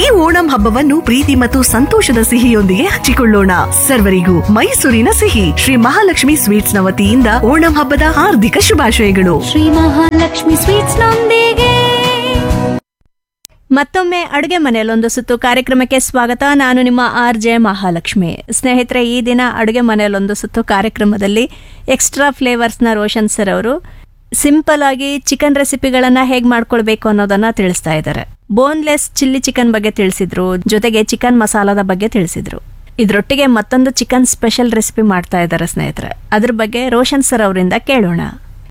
ಈ ಓಣಂ ಹಬ್ಬವನ್ನು ಪ್ರೀತಿ ಮತ್ತು ಸಂತೋಷದ ಸಿಹಿಯೊಂದಿಗೆ ಹಂಚಿಕೊಳ್ಳೋಣ ಸರ್ವರಿಗೂ ಮೈಸೂರಿನ ಸಿಹಿ ಶ್ರೀ ಮಹಾಲಕ್ಷ್ಮಿ ಸ್ವೀಟ್ಸ್ ನ ವತಿಯಿಂದ ಓಣಂ ಹಬ್ಬದ ಹಾರ್ದಿಕ ಶುಭಾಶಯಗಳು ಶ್ರೀ ಮಹಾಲಕ್ಷ್ಮಿ ಸ್ವೀಟ್ಸ್ ನೊಂದಿಗೆ ಮತ್ತೊಮ್ಮೆ ಅಡುಗೆ ಮನೆಯಲ್ಲೊಂದು ಸುತ್ತು ಕಾರ್ಯಕ್ರಮಕ್ಕೆ ಸ್ವಾಗತ ನಾನು ನಿಮ್ಮ ಆರ್ ಜೆ ಮಹಾಲಕ್ಷ್ಮಿ ಸ್ನೇಹಿತರೆ ಈ ದಿನ ಅಡುಗೆ ಮನೆಯಲ್ಲೊಂದು ಸುತ್ತು ಕಾರ್ಯಕ್ರಮದಲ್ಲಿ ಎಕ್ಸ್ಟ್ರಾ ಫ್ಲೇವರ್ಸ್ನ ರೋಷನ್ ಸರ್ ಅವರು ಸಿಂಪಲ್ ಆಗಿ ಚಿಕನ್ ರೆಸಿಪಿಗಳನ್ನು ಹೇಗೆ ಮಾಡ್ಕೊಳ್ಬೇಕು ಅನ್ನೋದನ್ನ ತಿಳಿಸ್ತಾ ಇದ್ದಾರೆ ಬೋನ್ಲೆಸ್ ಚಿಲ್ಲಿ ಚಿಕನ್ ಬಗ್ಗೆ ತಿಳಿಸಿದ್ರು ಜೊತೆಗೆ ಚಿಕನ್ ಮಸಾಲದ ಬಗ್ಗೆ ತಿಳಿಸಿದ್ರು ಇದರೊಟ್ಟಿಗೆ ಮತ್ತೊಂದು ಚಿಕನ್ ಸ್ಪೆಷಲ್ ರೆಸಿಪಿ ಮಾಡ್ತಾ ಇದ್ದಾರೆ ಸ್ನೇಹಿತರೆ ಅದ್ರ ಬಗ್ಗೆ ರೋಷನ್ ಸರ್ ಅವರಿಂದ ಕೇಳೋಣ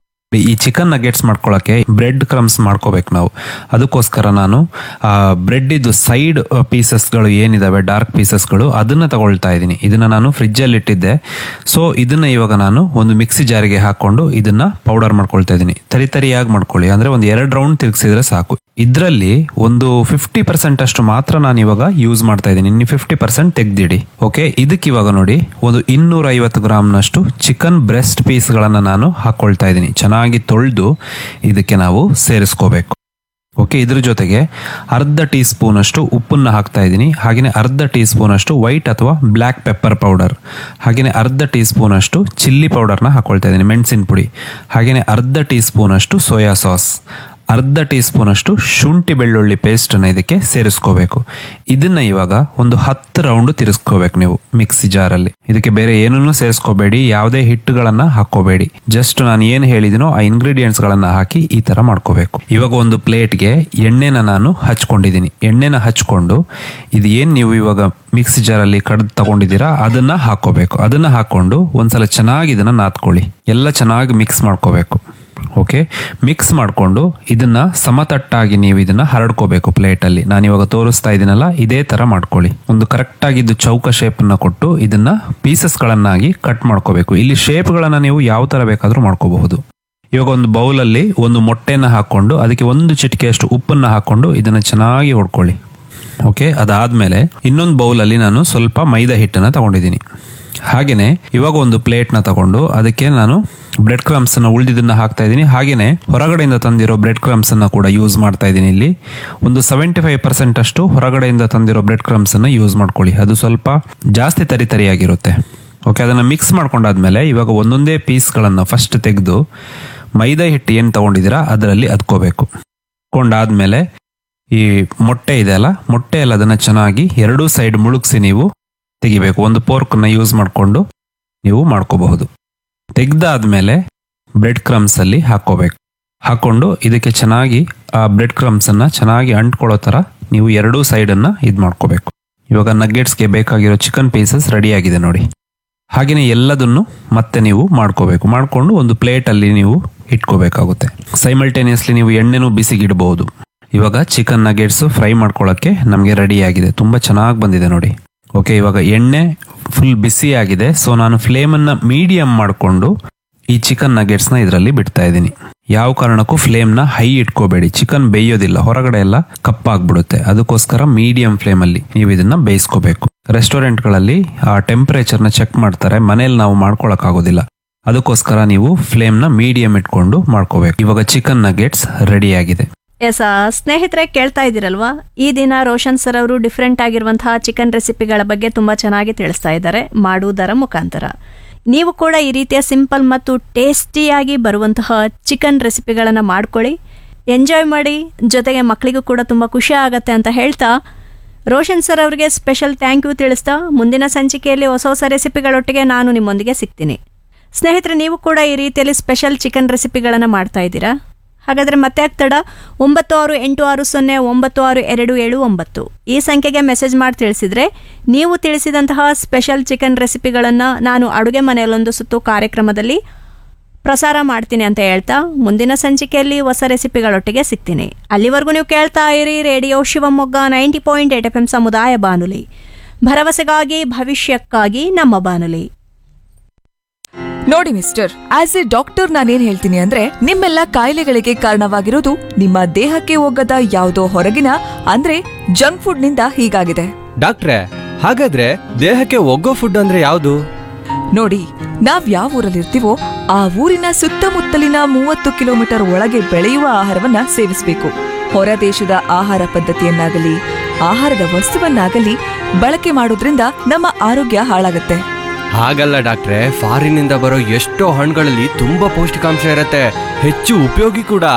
ಈ ಚಿಕನ್ ನಗೆಟ್ಸ್ ಮಾಡ್ಕೊಳ್ಳೋಕೆ ಬ್ರೆಡ್ ಕ್ರಮ್ಸ್ ಮಾಡ್ಕೋಬೇಕು ನಾವು ಅದಕ್ಕೋಸ್ಕರ ನಾನು ಬ್ರೆಡ್ ಇದು ಸೈಡ್ ಪೀಸಸ್ಗಳು ಏನಿದಾವೆ ಡಾರ್ಕ್ ಪೀಸಸ್ಗಳು ಅದನ್ನ ತಗೊಳ್ತಾ ಇದ್ದೀನಿ ಇದನ್ನ ನಾನು ಫ್ರಿಜ್ಜಲ್ಲಿ ಇಟ್ಟಿದ್ದೆ ಸೊ ಇದನ್ನ ಇವಾಗ ನಾನು ಒಂದು ಮಿಕ್ಸಿ ಜಾರಿಗೆ ಹಾಕೊಂಡು ಇದನ್ನ ಪೌಡರ್ ಮಾಡ್ಕೊಳ್ತಾ ಇದ್ದೀನಿ ತರಿ ತರಿಯಾಗಿ ಮಾಡ್ಕೊಳ್ಳಿ ಅಂದ್ರೆ ಒಂದು ಎರಡು ರೌಂಡ್ ತಿರುಗಿಸಿದ್ರೆ ಸಾಕು ಇದರಲ್ಲಿ ಒಂದು ಫಿಫ್ಟಿ ಪರ್ಸೆಂಟ್ ಅಷ್ಟು ಮಾತ್ರ ನಾನು ಇವಾಗ ಯೂಸ್ ಮಾಡ್ತಾ ಇದ್ದೀನಿ ಇನ್ನು ಫಿಫ್ಟಿ ಪರ್ಸೆಂಟ್ ತೆಗ್ದಿಡಿ ಓಕೆ ಇದಕ್ಕೆ ಇವಾಗ ನೋಡಿ ಒಂದು ಇನ್ನೂರ ಐವತ್ತು ಗ್ರಾಮ್ನಷ್ಟು ಚಿಕನ್ ಬ್ರೆಸ್ಟ್ ಪೀಸ್ಗಳನ್ನು ನಾನು ಹಾಕೊಳ್ತಾ ಇದ್ದೀನಿ ಚೆನ್ನಾಗಿ ತೊಳೆದು ಇದಕ್ಕೆ ನಾವು ಸೇರಿಸ್ಕೋಬೇಕು ಓಕೆ ಇದ್ರ ಜೊತೆಗೆ ಅರ್ಧ ಟೀ ಸ್ಪೂನ್ ಅಷ್ಟು ಉಪ್ಪನ್ನ ಹಾಕ್ತಾ ಇದ್ದೀನಿ ಹಾಗೆಯೇ ಅರ್ಧ ಟೀ ಸ್ಪೂನ್ ಅಷ್ಟು ವೈಟ್ ಅಥವಾ ಬ್ಲ್ಯಾಕ್ ಪೆಪ್ಪರ್ ಪೌಡರ್ ಹಾಗೆಯೇ ಅರ್ಧ ಟೀ ಸ್ಪೂನ್ ಅಷ್ಟು ಚಿಲ್ಲಿ ಪೌಡರ್ನ ಹಾಕೊಳ್ತಾ ಇದ್ದೀನಿ ಮೆಣಸಿನ ಪುಡಿ ಹಾಗೆಯೇ ಅರ್ಧ ಟೀ ಸ್ಪೂನ್ ಅಷ್ಟು ಸೋಯಾ ಸಾಸ್ ಅರ್ಧ ಟೀ ಸ್ಪೂನ್ ಅಷ್ಟು ಶುಂಠಿ ಬೆಳ್ಳುಳ್ಳಿ ಪೇಸ್ಟ್ ಅನ್ನ ಇದಕ್ಕೆ ಸೇರಿಸ್ಕೋಬೇಕು ಇದನ್ನ ಇವಾಗ ಒಂದು ಹತ್ತು ರೌಂಡ್ ತಿರ್ಸ್ಕೋಬೇಕು ನೀವು ಮಿಕ್ಸಿ ಜಾರಲ್ಲಿ ಇದಕ್ಕೆ ಬೇರೆ ಏನನ್ನೂ ಸೇರಿಸ್ಕೋಬೇಡಿ ಯಾವುದೇ ಹಿಟ್ಟುಗಳನ್ನ ಹಾಕೋಬೇಡಿ ಜಸ್ಟ್ ನಾನು ಏನು ಹೇಳಿದಿನೋ ಆ ಇಂಗ್ರೀಡಿಯೆಂಟ್ಸ್ ಗಳನ್ನ ಹಾಕಿ ಈ ತರ ಮಾಡ್ಕೋಬೇಕು ಇವಾಗ ಒಂದು ಪ್ಲೇಟ್ಗೆ ಎಣ್ಣೆನ ನಾನು ಹಚ್ಕೊಂಡಿದ್ದೀನಿ ಎಣ್ಣೆನ ಹಚ್ಕೊಂಡು ಇದು ಏನ್ ನೀವು ಇವಾಗ ಮಿಕ್ಸಿ ಜಾರಲ್ಲಿ ಕಡ್ದು ತಗೊಂಡಿದ್ದೀರಾ ಅದನ್ನ ಹಾಕೋಬೇಕು ಅದನ್ನ ಹಾಕೊಂಡು ಒಂದ್ಸಲ ಚೆನ್ನಾಗಿ ಇದನ್ನ ನಾದ್ಕೊಳ್ಳಿ ಎಲ್ಲ ಚೆನ್ನಾಗಿ ಮಿಕ್ಸ್ ಮಾಡ್ಕೋಬೇಕು ಓಕೆ ಮಿಕ್ಸ್ ಮಾಡಿಕೊಂಡು ಇದನ್ನ ಸಮತಟ್ಟಾಗಿ ನೀವು ಇದನ್ನ ಹರಡ್ಕೋಬೇಕು ಪ್ಲೇಟಲ್ಲಿ ನಾನು ಇವಾಗ ತೋರಿಸ್ತಾ ಇದ್ದೀನಲ್ಲ ಇದೇ ತರ ಮಾಡ್ಕೊಳ್ಳಿ ಒಂದು ಕರೆಕ್ಟ್ ಆಗಿದ್ದು ಚೌಕ ಶೇಪ್ ನ ಕೊಟ್ಟು ಇದನ್ನ ಪೀಸಸ್ ಗಳನ್ನಾಗಿ ಕಟ್ ಮಾಡ್ಕೋಬೇಕು ಇಲ್ಲಿ ಶೇಪ್ ಗಳನ್ನ ನೀವು ಯಾವ ತರ ಬೇಕಾದ್ರೂ ಮಾಡ್ಕೋಬಹುದು ಇವಾಗ ಒಂದು ಬೌಲಲ್ಲಿ ಒಂದು ಮೊಟ್ಟೆನ ಹಾಕೊಂಡು ಅದಕ್ಕೆ ಒಂದು ಚಿಟಿಕೆಯಷ್ಟು ಉಪ್ಪನ್ನ ಹಾಕೊಂಡು ಇದನ್ನ ಚೆನ್ನಾಗಿ ಹೊಡ್ಕೊಳ್ಳಿ ಓಕೆ ಅದಾದ್ಮೇಲೆ ಇನ್ನೊಂದು ಬೌಲಲ್ಲಿ ನಾನು ಸ್ವಲ್ಪ ಮೈದಾ ಹಿಟ್ಟನ್ನ ತಗೊಂಡಿದ್ದೀನಿ ಹಾಗೇನೆ ಇವಾಗ ಒಂದು ಪ್ಲೇಟ್ನ ತಗೊಂಡು ಅದಕ್ಕೆ ನಾನು ಬ್ರೆಡ್ ಕ್ರಮ್ಸ್ ಅನ್ನ ಉಳಿದಿದ್ದನ್ನ ಹಾಕ್ತಾ ಇದ್ದೀನಿ ಹಾಗೇನೆ ಹೊರಗಡೆಯಿಂದ ತಂದಿರೋ ಬ್ರೆಡ್ ಕ್ರಮ್ಸ್ ಅನ್ನ ಕೂಡ ಯೂಸ್ ಮಾಡ್ತಾ ಇದ್ದೀನಿ ಇಲ್ಲಿ ಒಂದು ಸೆವೆಂಟಿ ಫೈವ್ ಪರ್ಸೆಂಟ್ ಅಷ್ಟು ಹೊರಗಡೆಯಿಂದ ತಂದಿರೋ ಬ್ರೆಡ್ ಕ್ರಮ್ಸ್ ಅನ್ನ ಯೂಸ್ ಮಾಡ್ಕೊಳ್ಳಿ ಅದು ಸ್ವಲ್ಪ ಜಾಸ್ತಿ ತರಿ ತರಿಯಾಗಿರುತ್ತೆ ಓಕೆ ಅದನ್ನ ಮಿಕ್ಸ್ ಮಾಡ್ಕೊಂಡಾದ್ಮೇಲೆ ಇವಾಗ ಒಂದೊಂದೇ ಪೀಸ್ಗಳನ್ನ ಫಸ್ಟ್ ತೆಗೆದು ಮೈದಾ ಹಿಟ್ಟು ಏನು ತಗೊಂಡಿದ್ದೀರಾ ಅದರಲ್ಲಿ ಅದ್ಕೋಬೇಕು ಕೊಂಡಾದ್ಮೇಲೆ ಈ ಮೊಟ್ಟೆ ಇದೆ ಅಲ್ಲ ಮೊಟ್ಟೆ ಎಲ್ಲ ಅದನ್ನ ಚೆನ್ನಾಗಿ ಎರಡೂ ಸೈಡ್ ಮುಳುಗಿಸಿ ನೀವು ತೆಗಿಬೇಕು ಒಂದು ಫೋರ್ಕ್ನ ಯೂಸ್ ಮಾಡಿಕೊಂಡು ನೀವು ಮಾಡ್ಕೋಬಹುದು ತೆಗ್ದಾದ್ಮೇಲೆ ಬ್ರೆಡ್ ಕ್ರಮ್ಸ್ ಅಲ್ಲಿ ಹಾಕೋಬೇಕು ಹಾಕೊಂಡು ಇದಕ್ಕೆ ಚೆನ್ನಾಗಿ ಆ ಬ್ರೆಡ್ ಕ್ರಮ್ಸ್ ಅನ್ನ ಚೆನ್ನಾಗಿ ಅಂಟ್ಕೊಳ್ಳೋ ತರ ನೀವು ಎರಡೂ ಸೈಡ್ ಅನ್ನ ಇದ್ ಮಾಡ್ಕೋಬೇಕು ಇವಾಗ ನಗ್ಗೆಟ್ಸ್ಗೆ ಬೇಕಾಗಿರೋ ಚಿಕನ್ ಪೀಸಸ್ ರೆಡಿ ಆಗಿದೆ ನೋಡಿ ಹಾಗೆಯೇ ಎಲ್ಲದನ್ನು ಮತ್ತೆ ನೀವು ಮಾಡ್ಕೋಬೇಕು ಮಾಡ್ಕೊಂಡು ಒಂದು ಪ್ಲೇಟ್ ಅಲ್ಲಿ ನೀವು ಇಟ್ಕೋಬೇಕಾಗುತ್ತೆ ಸೈಮಲ್ಟೇನಿಯಸ್ಲಿ ನೀವು ಎಣ್ಣೆನೂ ಬಿಸಿಗಿಡಬಹುದು ಇವಾಗ ಚಿಕನ್ ನಗೆಟ್ಸ್ ಫ್ರೈ ಮಾಡ್ಕೊಳ್ಳೋಕ್ಕೆ ನಮಗೆ ರೆಡಿ ಆಗಿದೆ ತುಂಬಾ ಚೆನ್ನಾಗಿ ಬಂದಿದೆ ನೋಡಿ ಓಕೆ ಇವಾಗ ಎಣ್ಣೆ ಫುಲ್ ಬಿಸಿ ಆಗಿದೆ ಸೊ ನಾನು ಫ್ಲೇಮ್ ಅನ್ನ ಮೀಡಿಯಂ ಮಾಡಿಕೊಂಡು ಈ ಚಿಕನ್ ನಗೆಟ್ಸ್ ನ ಇದರಲ್ಲಿ ಬಿಡ್ತಾ ಇದ್ದೀನಿ ಯಾವ ಕಾರಣಕ್ಕೂ ಫ್ಲೇಮ್ ನ ಹೈ ಇಟ್ಕೋಬೇಡಿ ಚಿಕನ್ ಬೇಯೋದಿಲ್ಲ ಹೊರಗಡೆ ಎಲ್ಲ ಕಪ್ಪಾಗ್ಬಿಡುತ್ತೆ ಅದಕ್ಕೋಸ್ಕರ ಮೀಡಿಯಂ ಫ್ಲೇಮ್ ಅಲ್ಲಿ ನೀವು ಇದನ್ನ ಬೇಯಿಸ್ಕೋಬೇಕು ರೆಸ್ಟೋರೆಂಟ್ ಗಳಲ್ಲಿ ಆ ಟೆಂಪರೇಚರ್ ನ ಚೆಕ್ ಮಾಡ್ತಾರೆ ಮನೇಲಿ ನಾವು ಮಾಡ್ಕೊಳಕ್ ಆಗೋದಿಲ್ಲ ಅದಕ್ಕೋಸ್ಕರ ನೀವು ಫ್ಲೇಮ್ ನ ಮೀಡಿಯಂ ಇಟ್ಕೊಂಡು ಮಾಡ್ಕೋಬೇಕು ಇವಾಗ ಚಿಕನ್ ನಗೆಟ್ಸ್ ರೆಡಿ ಆಗಿದೆ ಎಸ್ ಸ್ನೇಹಿತರೆ ಕೇಳ್ತಾ ಇದ್ದೀರಲ್ವಾ ಈ ದಿನ ರೋಷನ್ ಸರ್ ಅವರು ಡಿಫ್ರೆಂಟ್ ಆಗಿರುವಂತಹ ಚಿಕನ್ ರೆಸಿಪಿಗಳ ಬಗ್ಗೆ ತುಂಬಾ ಚೆನ್ನಾಗಿ ತಿಳಿಸ್ತಾ ಇದ್ದಾರೆ ಮಾಡುವುದರ ಮುಖಾಂತರ ನೀವು ಕೂಡ ಈ ರೀತಿಯ ಸಿಂಪಲ್ ಮತ್ತು ಟೇಸ್ಟಿಯಾಗಿ ಬರುವಂತಹ ಚಿಕನ್ ರೆಸಿಪಿಗಳನ್ನು ಮಾಡ್ಕೊಳ್ಳಿ ಎಂಜಾಯ್ ಮಾಡಿ ಜೊತೆಗೆ ಮಕ್ಕಳಿಗೂ ಕೂಡ ತುಂಬ ಖುಷಿ ಆಗತ್ತೆ ಅಂತ ಹೇಳ್ತಾ ರೋಷನ್ ಸರ್ ಅವರಿಗೆ ಸ್ಪೆಷಲ್ ಥ್ಯಾಂಕ್ ಯು ತಿಳಿಸ್ತಾ ಮುಂದಿನ ಸಂಚಿಕೆಯಲ್ಲಿ ಹೊಸ ಹೊಸ ರೆಸಿಪಿಗಳೊಟ್ಟಿಗೆ ನಾನು ನಿಮ್ಮೊಂದಿಗೆ ಸಿಗ್ತೀನಿ ಸ್ನೇಹಿತರೆ ನೀವು ಕೂಡ ಈ ರೀತಿಯಲ್ಲಿ ಸ್ಪೆಷಲ್ ಚಿಕನ್ ರೆಸಿಪಿಗಳನ್ನು ಮಾಡ್ತಾ ಇದ್ದೀರಾ ಹಾಗಾದರೆ ಮತ್ತೆ ತಡ ಒಂಬತ್ತು ಆರು ಎಂಟು ಆರು ಸೊನ್ನೆ ಒಂಬತ್ತು ಆರು ಎರಡು ಏಳು ಒಂಬತ್ತು ಈ ಸಂಖ್ಯೆಗೆ ಮೆಸೇಜ್ ಮಾಡಿ ತಿಳಿಸಿದರೆ ನೀವು ತಿಳಿಸಿದಂತಹ ಸ್ಪೆಷಲ್ ಚಿಕನ್ ರೆಸಿಪಿಗಳನ್ನು ನಾನು ಅಡುಗೆ ಮನೆಯಲ್ಲೊಂದು ಸುತ್ತು ಕಾರ್ಯಕ್ರಮದಲ್ಲಿ ಪ್ರಸಾರ ಮಾಡ್ತೀನಿ ಅಂತ ಹೇಳ್ತಾ ಮುಂದಿನ ಸಂಚಿಕೆಯಲ್ಲಿ ಹೊಸ ರೆಸಿಪಿಗಳೊಟ್ಟಿಗೆ ಸಿಗ್ತೀನಿ ಅಲ್ಲಿವರೆಗೂ ನೀವು ಕೇಳ್ತಾ ಇರಿ radio Shivamogga ninety point eight F M ಸಮುದಾಯ ಬಾನುಲಿ ಭರವಸೆಗಾಗಿ ಭವಿಷ್ಯಕ್ಕಾಗಿ ನಮ್ಮ ಬಾನುಲಿ ನೋಡಿ ಮಿಸ್ಟರ್ ಆಸ್ ಎ ಡಾಕ್ಟರ್ ನಾನೇನ್ ಹೇಳ್ತೀನಿ ಅಂದ್ರೆ ನಿಮ್ಮೆಲ್ಲ ಕಾಯಿಲೆಗಳಿಗೆ ಕಾರಣವಾಗಿರೋದು ನಿಮ್ಮ ದೇಹಕ್ಕೆ ಹೋಗದ ಯಾವುದೋ ಹೊರಗಿನ ಅಂದ್ರೆ ಜಂಕ್ ಫುಡ್ ನಿಂದ ಹೀಗಾಗಿದೆ ಡಾಕ್ಟ್ರೆ ಹಾಗಾದ್ರೆ ದೇಹಕ್ಕೆ ಒಗ್ಗೋ ಫುಡ್ ಅಂದ್ರೆ ಯಾವುದು ನೋಡಿ ನಾವ್ ಯಾವ ಊರಲ್ಲಿರ್ತೀವೋ ಆ ಊರಿನ ಸುತ್ತಮುತ್ತಲಿನ ಮೂವತ್ತು ಕಿಲೋಮೀಟರ್ ಒಳಗೆ ಬೆಳೆಯುವ ಆಹಾರವನ್ನ ಸೇವಿಸಬೇಕು ಹೊರ ದೇಶದ ಆಹಾರ ಪದ್ಧತಿಯನ್ನಾಗಲಿ ಆಹಾರದ ವಸ್ತುವನ್ನಾಗಲಿ ಬಳಕೆ ಮಾಡೋದ್ರಿಂದ ನಮ್ಮ ಆರೋಗ್ಯ ಹಾಳಾಗುತ್ತೆ ಹಾಗಲ್ಲ ಡಾಕ್ಟ್ರೆ ಫಾರಿನಿಂದ ಬರೋ ಎಷ್ಟೋ ಹಣ್ಣುಗಳಲ್ಲಿ ತುಂಬಾ ಪೌಷ್ಟಿಕಾಂಶ ಇರತ್ತೆ ಹೆಚ್ಚು ಉಪಯೋಗಿ ಕೂಡ